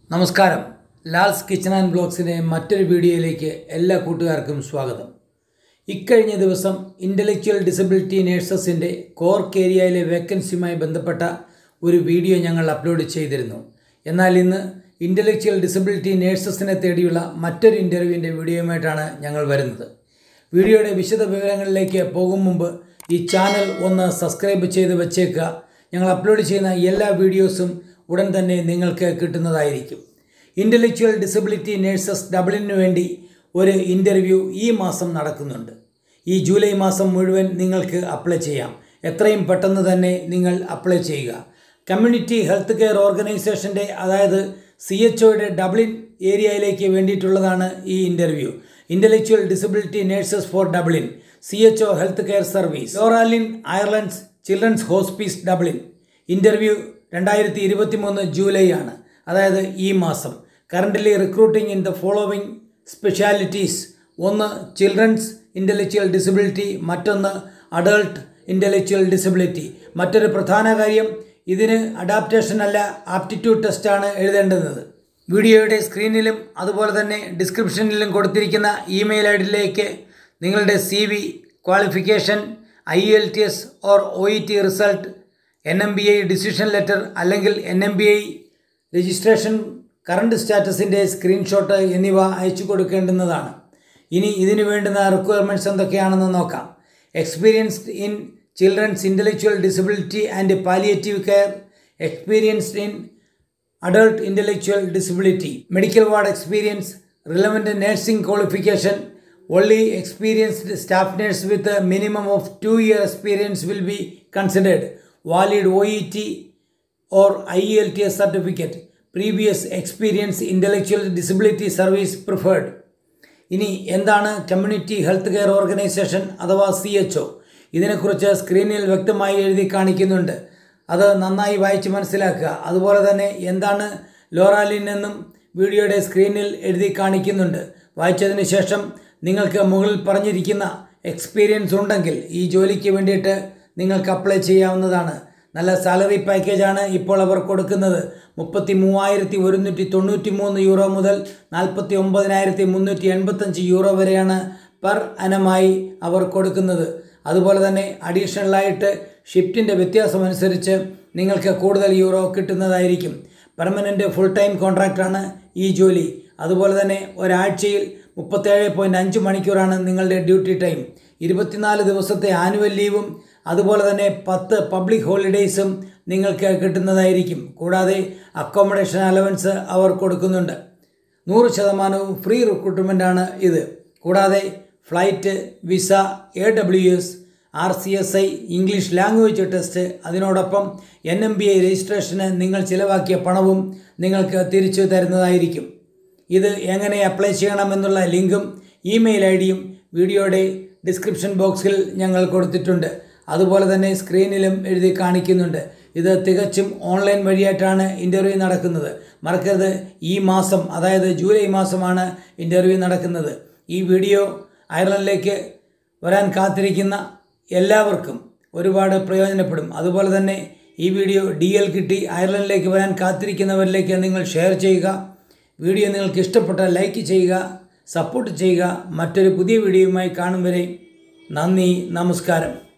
നമസ്കാരം Lal's kitchen and ബ്ലോഗ്സിൻ്റെ മറ്റൊരു വീഡിയോയിലേക്ക് എല്ലാ കൂട്ടുകാർക്കും സ്വാഗതം ഇക്കഴിഞ്ഞ ദിവസം ഇൻ്റലക്ച്വൽ ഡിസബിലിറ്റി നേഴ്സസിൻ്റെ കോർക്ക് ഏരിയയിലെ വേക്കൻസിയുമായി ബന്ധപ്പെട്ട ഒരു വീഡിയോ ഞങ്ങൾ അപ്ലോഡ് ചെയ്തിരുന്നു എന്നാൽ ഇന്ന് ഇൻ്റലക്ച്വൽ ഡിസബിലിറ്റി നേഴ്സസിനെ തേടിയുള്ള മറ്റൊരു ഇൻ്റർവ്യൂവിൻ്റെ വീഡിയോയുമായിട്ടാണ് ഞങ്ങൾ വരുന്നത് വീഡിയോയുടെ വിശദ വിവരങ്ങളിലേക്ക് പോകും മുമ്പ് ഈ ചാനൽ ഒന്ന് സബ്സ്ക്രൈബ് ചെയ്ത് വെച്ചേക്കുക ഞങ്ങൾ അപ്ലോഡ് ചെയ്യുന്ന എല്ലാ വീഡിയോസും ഉടൻ തന്നെ നിങ്ങൾക്ക് കിട്ടുന്നതായിരിക്കും ഇൻ്റലക്ച്വൽ ഡിസബിലിറ്റി നേഴ്സസ് ഡബിളിനു വേണ്ടി ഒരു ഇൻ്റർവ്യൂ ഈ മാസം നടക്കുന്നുണ്ട് ഈ ജൂലൈ മാസം മുഴുവൻ നിങ്ങൾക്ക് അപ്ലൈ ചെയ്യാം എത്രയും പെട്ടെന്ന് തന്നെ നിങ്ങൾ അപ്ലൈ ചെയ്യുക കമ്മ്യൂണിറ്റി ഹെൽത്ത് കെയർ ഓർഗനൈസേഷൻ്റെ അതായത് സി എച്ച് ഒയുടെ ഡബ്ലിൻ ഏരിയയിലേക്ക് വേണ്ടിയിട്ടുള്ളതാണ് ഈ interview intellectual disability nurses for Dublin C H O health care service LauraLynn Ireland's children's hospice Dublin interview രണ്ടായിരത്തി ഇരുപത്തി മൂന്ന് ജൂലൈ ആണ് അതായത് ഈ മാസം currently recruiting in the following specialities ഒന്ന് ചിൽഡ്രൻസ് ഇൻ്റലക്ച്വൽ ഡിസബിലിറ്റി മറ്റൊന്ന് അഡൾട്ട് ഇൻ്റലക്ച്വൽ ഡിസബിലിറ്റി മറ്റൊരു പ്രധാന കാര്യം ഇതിന് അഡാപ്റ്റേഷൻ അല്ല ആപ്റ്റിറ്റ്യൂഡ് ടെസ്റ്റാണ് എഴുതേണ്ടുന്നത് വീഡിയോയുടെ സ്ക്രീനിലും അതുപോലെ തന്നെ ഡിസ്ക്രിപ്ഷനിലും കൊടുത്തിരിക്കുന്ന ഇമെയിൽ ഐ ഡിയിലേക്ക് നിങ്ങളുടെ C V qualification I L T S or O E T result N M B I decision letter അല്ലെങ്കിൽ N M B I registration current സ്റ്റാറ്റസിൻ്റെ സ്ക്രീൻഷോട്ട് എന്നിവ അയച്ചു കൊടുക്കേണ്ടുന്നതാണ് ഇനി ഇതിനു വേണ്ടുന്ന റിക്വയർമെൻറ്റ്സ് എന്തൊക്കെയാണെന്ന് നോക്കാം experienced in children's intellectual disability and palliative care experienced in adult intellectual disability medical ward experience relevant nursing qualification only experienced staff nurse with a minimum of two year experience will be considered valid oet or ielts certificate previous experience intellectual disability service preferred ഇനി എന്താണ് community health care organisation അഥവാ C H O ഇതിനെക്കുറിച്ച് സ്ക്രീനിൽ വ്യക്തമായി എഴുതി കാണിക്കുന്നുണ്ട് അത് നന്നായി വായിച്ച് മനസ്സിലാക്കുക അതുപോലെ തന്നെ എന്താണ് ലോറാലിൻ എന്നും വീഡിയോയുടെ സ്ക്രീനിൽ എഴുതി കാണിക്കുന്നുണ്ട് വായിച്ചതിന് ശേഷം നിങ്ങൾക്ക് മുകളിൽ പറഞ്ഞിരിക്കുന്ന എക്സ്പീരിയൻസ് ഉണ്ടെങ്കിൽ ഈ ജോലിക്ക് വേണ്ടിയിട്ട് നിങ്ങൾക്ക് അപ്ലൈ ചെയ്യാവുന്നതാണ് നല്ല സാലറി പാക്കേജാണ് ഇപ്പോൾ അവർ കൊടുക്കുന്നത് മുപ്പത്തി മൂവായിരത്തി ഒരുന്നൂറ്റി തൊണ്ണൂറ്റി മൂന്ന് യൂറോ മുതൽ നാൽപ്പത്തി ഒമ്പതിനായിരത്തി മുന്നൂറ്റി എൺപത്തഞ്ച് യൂറോ വരെയാണ് പെർ അനമായി അവർ കൊടുക്കുന്നത് അതുപോലെ തന്നെ അഡീഷണലായിട്ട് ഷിഫ്റ്റിൻ്റെ വ്യത്യാസമനുസരിച്ച് നിങ്ങൾക്ക് കൂടുതൽ യൂറോ കിട്ടുന്നതായിരിക്കും പെർമനൻ്റ് ഫുൾ ടൈം കോൺട്രാക്റ്റാണ് ഈ ജോലി അതുപോലെ തന്നെ ഒരാഴ്ചയിൽ മുപ്പത്തേഴ് പോയിൻറ്റ് അഞ്ച് മണിക്കൂറാണ് നിങ്ങളുടെ ഡ്യൂട്ടി ടൈം ഇരുപത്തിനാല് ദിവസത്തെ ആനുവൽ ലീവും അതുപോലെ തന്നെ പത്ത് പബ്ലിക് ഹോളിഡേയ്സും നിങ്ങൾക്ക് കിട്ടുന്നതായിരിക്കും കൂടാതെ അക്കോമഡേഷൻ അലവൻസ് അവർ കൊടുക്കുന്നുണ്ട് നൂറ് ശതമാനവും ഫ്രീ റിക്രൂട്ട്മെൻ്റാണ് ഇത് കൂടാതെ flight visa A W S R C S I English language test അതിനോടൊപ്പം എൻ എം ബി ഐ രജിസ്ട്രേഷന് നിങ്ങൾ ചിലവാക്കിയ പണവും നിങ്ങൾക്ക് തിരിച്ചു തരുന്നതായിരിക്കും ഇത് എങ്ങനെ അപ്ലൈ ചെയ്യണമെന്നുള്ള ലിങ്കും ഇമെയിൽ ഐ ഡിയും വീഡിയോയുടെ ഡിസ്ക്രിപ്ഷൻ ബോക്സിൽ ഞങ്ങൾ കൊടുത്തിട്ടുണ്ട് അതുപോലെ തന്നെ സ്ക്രീനിലും എഴുതി കാണിക്കുന്നുണ്ട് ഇത് തികച്ചും ഓൺലൈൻ വഴിയായിട്ടാണ് ഇൻ്റർവ്യൂ നടക്കുന്നത് മറക്കരുത് ഈ മാസം അതായത് ജൂലൈ മാസമാണ് ഇൻ്റർവ്യൂ നടക്കുന്നത് ഈ വീഡിയോ അയർലൻഡിലേക്ക് വരാൻ കാത്തിരിക്കുന്ന എല്ലാവർക്കും ഒരുപാട് പ്രയോജനപ്പെടും അതുപോലെ തന്നെ ഈ വീഡിയോ ഡി എൽ കിട്ടി അയർലൻഡിലേക്ക് വരാൻ കാത്തിരിക്കുന്നവരിലേക്ക് നിങ്ങൾ ഷെയർ ചെയ്യുക വീഡിയോ നിങ്ങൾക്ക് ഇഷ്ടപ്പെട്ടാൽ ലൈക്ക് ചെയ്യുക സപ്പോർട്ട് ചെയ്യുക മറ്റൊരു പുതിയ വീഡിയോയുമായി കാണും വരെ നന്ദി നമസ്കാരം